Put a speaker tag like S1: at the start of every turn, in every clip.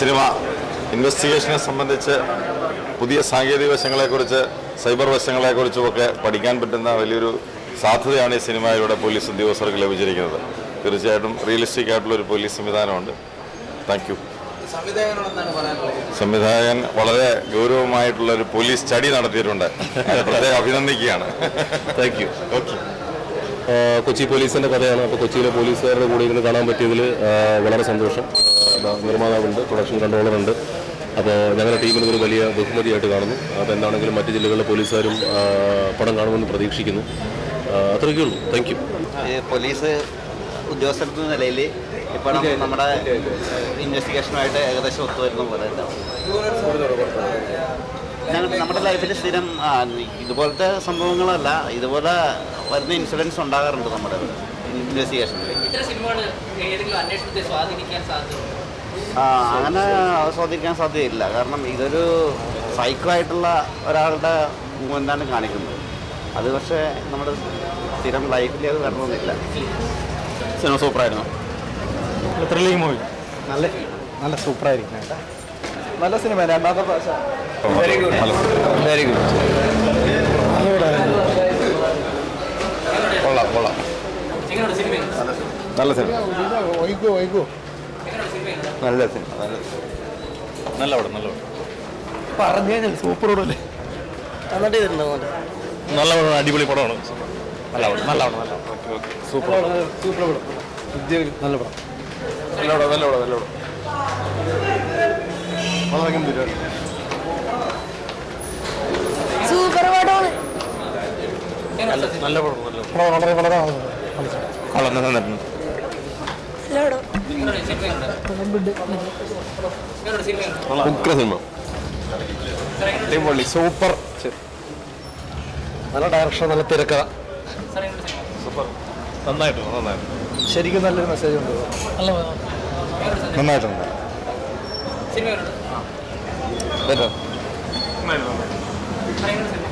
S1: cinema ഇൻവെസ്റ്റിഗേഷനെ സംബന്ധിച്ച് പുതിയ സാങ്കേതിക വശങ്ങളെക്കുറിച്ച് സൈബർ വശങ്ങളെക്കുറിച്ചുമൊക്കെ പഠിക്കാൻ പറ്റുന്ന വലിയൊരു സാധ്യതയാണ് ഈ സിനിമയിലൂടെ പോലീസ് ഉദ്യോഗസ്ഥർക്ക് ലഭിച്ചിരിക്കുന്നത് തീർച്ചയായിട്ടും റിയലിസ്റ്റിക് ആയിട്ടുള്ള ഒരു പോലീസ് സംവിധാനമുണ്ട് താങ്ക് യു
S2: സംവിധായകനോട് എന്താണ് പറയാനുള്ളത്
S1: സംവിധായകൻ വളരെ ഗൗരവമായിട്ടുള്ള ഒരു പോലീസ് സ്റ്റഡി നടത്തിയിട്ടുണ്ട് അത് പ്രത്യേകം അഭിനന്ദിക്കുകയാണ്
S3: താങ്ക് യു കൊച്ചി പോലീസിൻ്റെ കഥയാണ് അപ്പോൾ കൊച്ചിയിലെ പോലീസുകാരുടെ കൂടെ ഇരുന്ന് കാണാൻ പറ്റിയതിൽ ആ, വളരെ സന്തോഷം ആ, നിർമ്മാതാവുണ്ട് പ്രൊഡക്ഷൻ കൺട്രോളറുണ്ട് അപ്പോൾ ഞങ്ങളുടെ ടീമിന് ഇതൊരു വലിയ ബഹുമതിയായിട്ട് കാണുന്നു അപ്പോൾ എന്താണെങ്കിലും മറ്റ് ജില്ലകളിലെ പോലീസുകാരും ആ, പടം കാണുമെന്ന് പ്രതീക്ഷിക്കുന്നു ആ, അത്രയൊക്കെ ഉള്ളൂ താങ്ക് യു
S4: ഈ പോലീസ് ഉദ്യോഗസ്ഥരുടെ നിലയിൽ ഇപ്പോൾ നമ്മുടെ ഇൻവെസ്റ്റിഗേഷനുമായിട്ട് ഏകദേശം ഒത്തുവരുന്ന പോലെ ഉണ്ടാവും ഞങ്ങൾ നമ്മുടെ ലൈഫിൽ സ്ഥിരം ആ, ഇതുപോലത്തെ സംഭവങ്ങളല്ല ഇതുപോലെ വരുന്ന ഇൻസിഡൻസ് ഉണ്ടാകാറുണ്ട് നമ്മുടെ ഇൻവെസ്റ്റിഗേഷനിൽ
S5: ഇത്തരം സിനിമകൾ ഏതെങ്കിലും അന്വേഷണത്തെ സ്വാധീനിക്കാൻ സാധ്യതയുണ്ട്
S4: ആ, അങ്ങനെ സ്വാധീനിക്കാൻ സാധ്യതയില്ല കാരണം ഇതൊരു സൈക്കോ ആയിട്ടുള്ള ഒരാളുടെ മൂവ്മെൻ്റാണ് കാണിക്കുന്നത് അത് പക്ഷേ നമ്മുടെ സ്ഥിരം ലൈഫിൽ അത് വരണമെന്നില്ല സിനിമ സൂപ്പറായിരുന്നു
S2: ത്രില്ലിംഗ് മൂവി നല്ല നല്ല സൂപ്പറായിരിക്കും കേട്ടോ നല്ല സിനിമ രണ്ടാമത്തെ പ്രാവശ്യം വെരി ഗുഡ് വെരി ഗുഡ്
S1: കൊള്ളാം കൊള്ളാം
S5: എങ്ങനെയുണ്ട് സിനിമ
S1: നല്ല സിനിമ
S2: വൈകോ വൈകോ
S5: എങ്ങനെയുണ്ട് സിനിമ
S1: നല്ല സിനിമ നല്ല പടം നല്ല പടം
S2: പറഞ്ഞു കഴിഞ്ഞാൽ സൂപ്പർ പടമല്ലേ
S3: നല്ല പടം അടിപൊളി പടമാണ്
S2: നല്ല പടം നല്ല പടം നല്ല സൂപ്പർ സൂപ്പർ പടം വിദ്യ നല്ല പടം
S1: നല്ല പടം നല്ല പടം നല്ല പടം വളരെ ഗംഭീരമാണ്
S6: സൂപ്പർ പടമാണ്
S3: നല്ല പടം നല്ല
S2: പടം വളരെ വളരെ
S1: കൊള്ളാം നന്നായിരുന്നു
S6: നല്ല പടം
S5: എങ്ങനെയുണ്ട് സിനിമ എങ്ങനെയുണ്ട് സിനിമ
S1: ഉഗ്ര സിനിമ അടിപൊളി സൂപ്പർ
S2: നല്ല ഡയറക്ഷൻ നല്ല തിരക്കഥ
S5: സാർ എങ്ങനെയുണ്ട് സിനിമ
S3: നന്നായിട്ട് നന്നായിട്ട്
S2: ശരിക്കും നല്ലൊരു മെസ്സേജ് ഉണ്ട്
S1: നന്നായിട്ടുണ്ട്
S5: സിനിമ എങ്ങനെയുണ്ട്
S1: ബെറ്റർ
S5: സാർ എങ്ങനെയുണ്ട് സിനിമ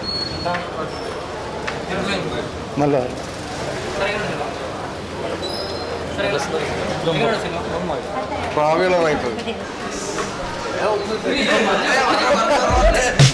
S2: നല്ല
S5: സാർ എങ്ങനെയുണ്ട് സിനിമ സാർ എങ്ങനെയുണ്ട് സിനിമ
S1: ഭാവിയുള്ള